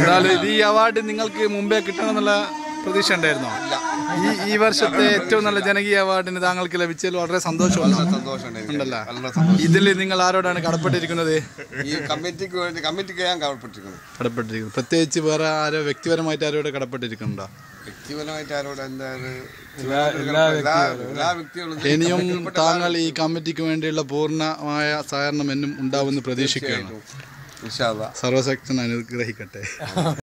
എന്തായാലും ഇത് ഈ അവാർഡ് നിങ്ങൾക്ക് മുമ്പേ കിട്ടണമെന്നുള്ള പ്രതീക്ഷ ഉണ്ടായിരുന്നോ ഈ ഈ വർഷത്തെ ഏറ്റവും നല്ല ജനകീയ അവാർഡിന് താങ്കൾക്ക് ലഭിച്ചതിൽ വളരെ സന്തോഷമുണ്ട് സന്തോഷമുണ്ട് എനിക്ക്. ഉണ്ടല്ലോ വളരെ സന്തോഷം ഇതിൽ നിങ്ങൾ ആരോടാണ് കടപ്പെട്ടിരിക്കുന്നത് ഈ കമ്മിറ്റിക്ക് വേണ്ടി കമ്മിറ്റിക്ക് ഞാൻ കടപ്പെട്ടിരിക്കുന്നത് കടപ്പെട്ടിരിക്കുന്നത് പ്രത്യേകിച്ച് വേറെ ആരോ വ്യക്തിപരമായിട്ട് ആരോടെ കടപ്പെട്ടിരിക്കുന്നുണ്ടോ വ്യക്തിപരമായിട്ട് ആരോട് എന്താണ് എല്ലാ വ്യക്തികളും ഇനിയും താങ്കൾ ഈ കമ്മിറ്റിക്ക് വേണ്ടിയുള്ള പൂർണ്ണമായ സഹകരണം എന്നും ഉണ്ടാവുമെന്ന് പ്രതീക്ഷിക്കുകയാണ് ഇൻഷാ അല്ലാ സർവശക്തൻ അനുഗ്രഹിക്കട്ടെ